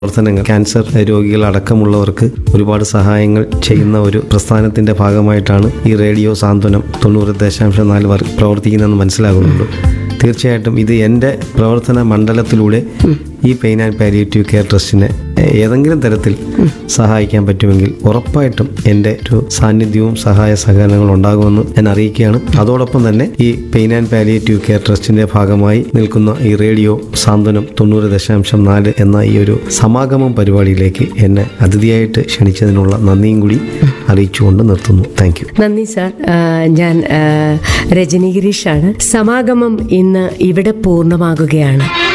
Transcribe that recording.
പ്രവർത്തനങ്ങൾ ക്യാൻസർ രോഗികൾ അടക്കമുള്ളവർക്ക് ഒരുപാട് സഹായങ്ങൾ ചെയ്യുന്ന ഒരു പ്രസ്ഥാനത്തിന്റെ ഭാഗമായിട്ടാണ് ഈ റേഡിയോ സാന്ത്വനം തൊണ്ണൂറ് ദശാംശം നാല് വർ പ്രവർത്തിക്കുന്നതെന്ന് മനസ്സിലാകുന്നുണ്ട് തീർച്ചയായിട്ടും ഇത് എൻ്റെ പ്രവർത്തന മണ്ഡലത്തിലൂടെ ഈ പെയിൻ ആൻഡ് പാലിയേറ്റീവ് കെയർ ട്രസ്റ്റിനെ ഏതെങ്കിലും തരത്തിൽ സഹായിക്കാൻ പറ്റുമെങ്കിൽ ഉറപ്പായിട്ടും എൻ്റെ ഒരു സാന്നിധ്യവും സഹായ സഹകരണങ്ങളും ഉണ്ടാകുമെന്ന് ഞാൻ അറിയിക്കുകയാണ് അതോടൊപ്പം തന്നെ ഈ പെയിൻ ആൻഡ് പാലിയേറ്റീവ് കെയർ ട്രസ്റ്റിൻ്റെ ഭാഗമായി നിൽക്കുന്ന ഈ റേഡിയോ സാന്ത്വനം തൊണ്ണൂറ് ദശാംശം നാല് എന്ന ഈ ഒരു സമാഗമം പരിപാടിയിലേക്ക് എന്നെ അതിഥിയായിട്ട് ക്ഷണിച്ചതിനുള്ള നന്ദിയും കൂടി അറിയിച്ചുകൊണ്ട് നിർത്തുന്നു താങ്ക് യു നന്ദി സാർ ആ, ഞാൻ ആ, രജനി ഗിരീഷാണ് സമാഗമം ഇന്ന് ഇവിടെ പൂർണ്ണമാകുകയാണ്